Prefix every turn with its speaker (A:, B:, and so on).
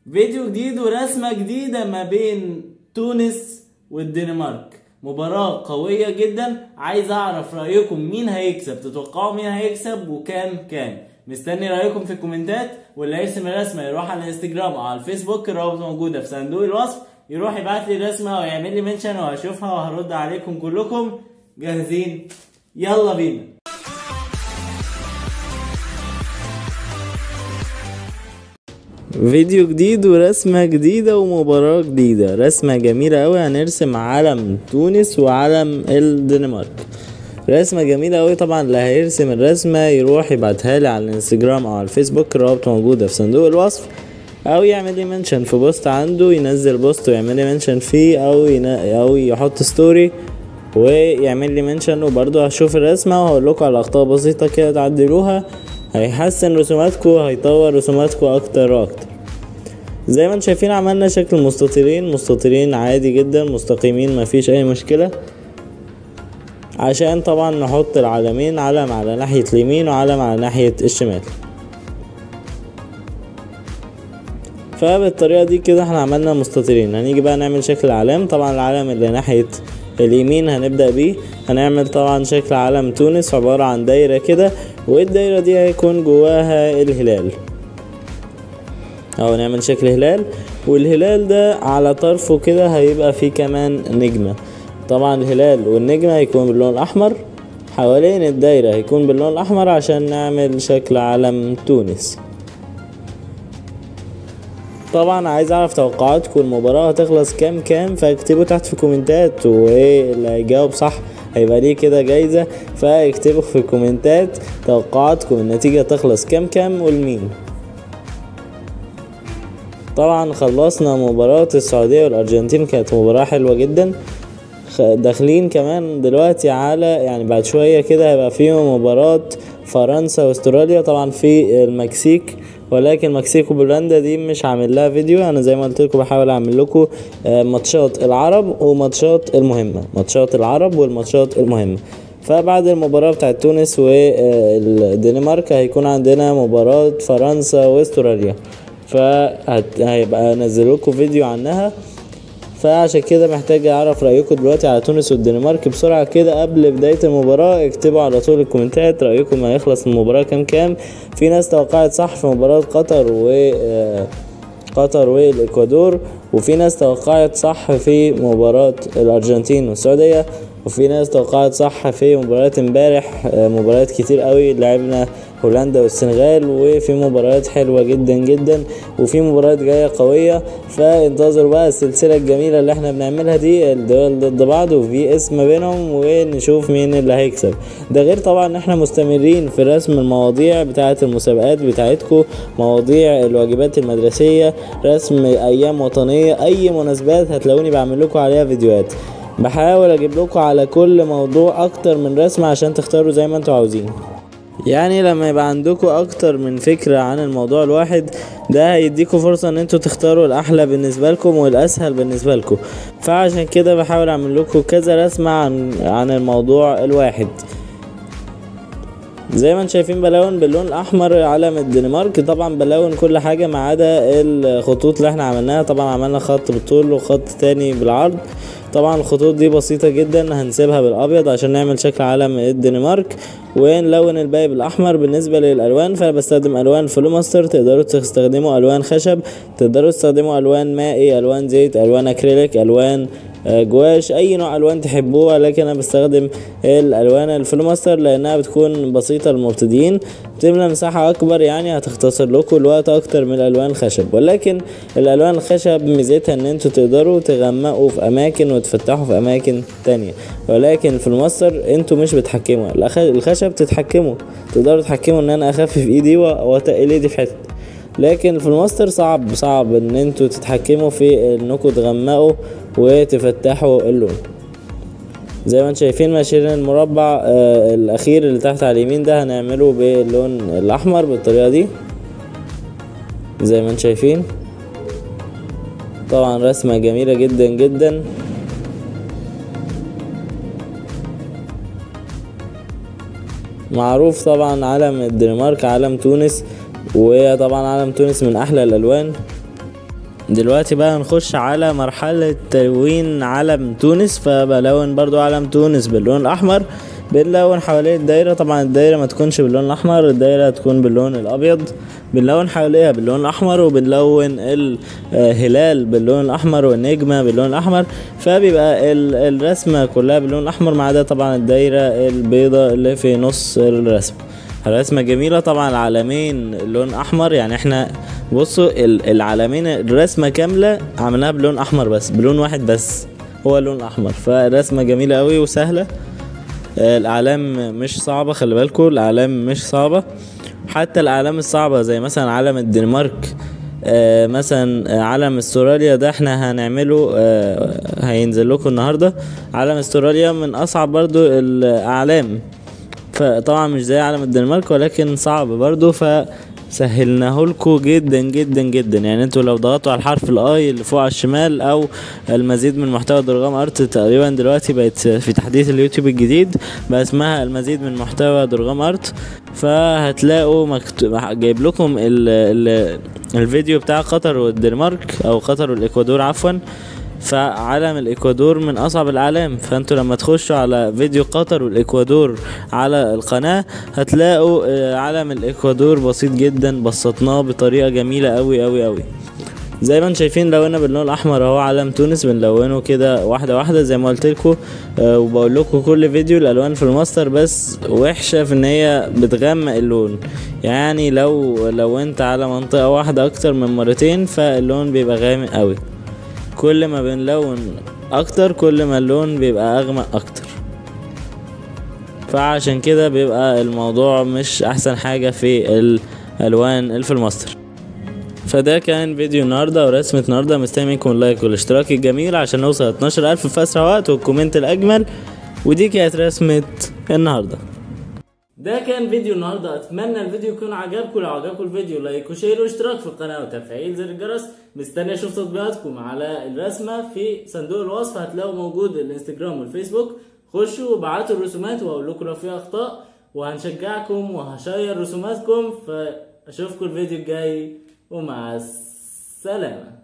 A: فيديو جديد ورسمة جديدة ما بين تونس والدنمارك مباراة قوية جدا عايز اعرف رأيكم مين هيكسب تتوقعوا مين هيكسب وكام كام مستني رأيكم في الكومنتات واللي هيرسم الرسمة يروح على الانستجرام او على الفيسبوك الرابط موجودة في صندوق الوصف يروح يبعت لي رسمة ويعمل لي منشن وهشوفها وهرد عليكم كلكم جاهزين يلا بينا فيديو جديد ورسمة جديدة ومباراة جديدة رسمة جميلة أوي هنرسم علم تونس وعلم الدنمارك رسمة جميلة أوي طبعا اللي هيرسم الرسمة يروح يبعتها لي على الانستجرام أو على الفيسبوك الرابط موجودة في صندوق الوصف أو يعمل لي منشن في بوست عنده ينزل بوست ويعمل لي منشن فيه أو ين... أو يحط ستوري ويعمل لي منشن وبرضه هشوف الرسمة وهقول لكم على أخطاء بسيطة كده تعدلوها هيحسن رسوماتكم هيطور رسوماتكم أكتر وأكتر زي ما انتم شايفين عملنا شكل مستطيلين مستطيلين عادي جدا مستقيمين مفيش اي مشكلة عشان طبعا نحط العلمين علم على ناحية اليمين وعلم على ناحية الشمال فبالطريقة دي كده احنا عملنا مستطيلين هنيجي بقى نعمل شكل علام طبعا العلم اللي ناحية اليمين هنبدأ بيه هنعمل طبعا شكل علم تونس عبارة عن دايرة كده والدايرة دي هيكون جواها الهلال اهو نعمل شكل هلال والهلال ده على طرفه كده هيبقى فيه كمان نجمة طبعا الهلال والنجمة هيكون باللون الأحمر حوالين الدايرة هيكون باللون الأحمر عشان نعمل شكل علم تونس طبعا عايز اعرف توقعاتكم المباراة هتخلص كام كام فاكتبوا تحت في الكومنتات وايه اللي هيجاوب صح هيبقى ليه كده جايزة فاكتبوا في الكومنتات توقعاتكم النتيجة تخلص كام كام والمين طبعا خلصنا مباراة السعودية والأرجنتين كانت مباراة حلوة جدا داخلين كمان دلوقتي على يعني بعد شوية كده هيبقى فيهم مباراة فرنسا واستراليا طبعا في المكسيك ولكن المكسيك وبولندا دي مش عامل لها فيديو انا زي ما قلت لكم بحاول اعمل لكم ماتشات العرب وماتشات المهمة ماتشات العرب والماتشات المهمة فبعد المباراة بتاعت تونس والدنمارك هيكون عندنا مباراة فرنسا واستراليا فهيبقى انزل لكم فيديو عنها فعشان كده محتاج اعرف رايكم دلوقتي على تونس والدنمارك بسرعه كده قبل بدايه المباراه اكتبوا على طول الكومنتات رايكم هيخلص المباراه كام كام في ناس توقعت صح في مباراه قطر و قطر والاكوادور وفي ناس توقعت صح في مباراه الارجنتين والسعوديه وفي ناس توقعت صح في مباريات امبارح مباريات كتير قوي لعبنا هولندا والسنغال وفي مباريات حلوة جدا جدا وفي مباريات جاية قوية فانتظروا بقى السلسلة الجميلة اللي احنا بنعملها دي الدول ضد بعض وفي اسم ما بينهم ونشوف مين اللي هيكسب ده غير طبعا احنا مستمرين في رسم المواضيع بتاعة المسابقات بتاعتكم مواضيع الواجبات المدرسية رسم ايام وطنية اي مناسبات هتلاقوني بعمل لكم عليها فيديوهات بحاول اجيب لكم على كل موضوع اكتر من رسمة عشان تختاروا زي ما انتوا عاوزين يعني لما يبقى عندكم اكتر من فكرة عن الموضوع الواحد ده هيديكم فرصة ان انتوا تختاروا الاحلى بالنسبة لكم والاسهل بالنسبة لكم فعشان كده بحاول اعمل لكم كذا رسمة عن عن الموضوع الواحد زي ما انتم شايفين بلون باللون الاحمر علم الدنمارك طبعا بلون كل حاجه ما عدا الخطوط اللي احنا عملناها طبعا عملنا خط بالطول وخط تاني بالعرض طبعا الخطوط دي بسيطة جدا هنسيبها بالابيض عشان نعمل شكل علم الدنمارك ونلون الباقي بالاحمر بالنسبة للالوان فانا بستخدم الوان فلوماستر تقدروا تستخدموا الوان خشب تقدروا تستخدموا الوان مائي الوان زيت الوان اكريليك الوان جواش اي نوع الوان تحبوها لكن انا بستخدم الالوان الفلوماستر لانها بتكون بسيطه للمبتدئين بتملى مساحه اكبر يعني هتختصر لكم الوقت اكتر من الالوان الخشب ولكن الالوان الخشب ميزتها ان انتوا تقدروا تغمقوا في اماكن وتفتحوا في اماكن تانية ولكن الفلوماستر انتوا مش بتحكموا الخشب تتحكموا تقدروا تتحكموا ان انا اخفف ايدي واتقل ايدي في حته لكن في الماستر صعب صعب ان انتوا تتحكموا في انكم تغمقوا وتفتحوا اللون زي ما انتم شايفين ماشيين المربع آه الاخير اللي تحت على اليمين ده هنعمله باللون الاحمر بالطريقه دي زي ما انتم شايفين طبعا رسمه جميله جدا جدا معروف طبعا علم الدنمارك علم تونس وطبعا علم تونس من احلى الالوان دلوقتي بقى نخش على مرحلة تلوين علم تونس فبلون برضو علم تونس باللون الأحمر بنلون حواليه الدايرة طبعا الدايرة ما تكونش باللون الأحمر الدايرة تكون باللون الأبيض بنلون حواليها باللون الأحمر وبنلون الهلال باللون الأحمر والنجمة باللون الأحمر فبيبقى ال- الرسمة كلها باللون الأحمر ما عدا طبعا الدايرة البيضاء اللي في نص الرسمة رسمة جميلة طبعا العلمين لون احمر يعني احنا بصوا ال- العلمين الرسمة كاملة عملناها بلون احمر بس بلون واحد بس هو اللون الاحمر فالرسمة جميلة قوي وسهلة آه، الاعلام مش صعبة خلي بالكوا الاعلام مش صعبة حتى الاعلام الصعبة زي مثلا علم الدنمارك آه، مثلا آه، علم استراليا ده احنا هنعمله آه، هينزل لكم النهارده علم استراليا من اصعب برضو الاعلام فطبعا مش زي علم الدنمارك ولكن صعب برضو فسهلناه لكم جدا جدا جدا يعني انتوا لو ضغطوا على الحرف الاي اللي فوق على الشمال او المزيد من محتوى درغام ارت تقريبا دلوقتي بقت في تحديث اليوتيوب الجديد بقى اسمها المزيد من محتوى درغام ارت فهتلاقوا مكتوب جايب لكم ال ال الفيديو بتاع قطر والدنمارك او قطر والاكوادور عفوا فعلم الاكوادور من اصعب الاعلام فانتوا لما تخشوا على فيديو قطر والاكوادور على القناه هتلاقوا آه، علم الاكوادور بسيط جدا بسطناه بطريقه جميله قوي قوي قوي زي ما انتم شايفين لونا باللون الاحمر اهو علم تونس بنلونه كده واحده واحده زي ما قلت لكم آه وبقول لكم كل فيديو الالوان في الماستر بس وحشه في ان هي بتغمق اللون يعني لو لو انت على منطقه واحده اكتر من مرتين فاللون بيبقى غامق قوي كل ما بنلون اكتر كل ما اللون بيبقى اغمق اكتر فعشان كده بيبقى الموضوع مش احسن حاجة في الالوان اللي في الماستر فده كان فيديو النهارده ورسمة النهارده مستني منكم اللايك والاشتراك الجميل عشان نوصل 12000 في اسرع وقت والكومنت الاجمل ودي كانت رسمة النهارده ده كان فيديو النهارده اتمنى الفيديو يكون عجبكم لو عجبكم الفيديو لايك وشير واشتراك في القناه وتفعيل زر الجرس مستني اشوف تطبيقاتكم على الرسمه في صندوق الوصف هتلاقوا موجود الانستجرام والفيسبوك خشوا وابعتوا الرسومات واقول لكم لو في اخطاء وهنشجعكم وهشير رسوماتكم فاشوفكم الفيديو الجاي ومع السلامه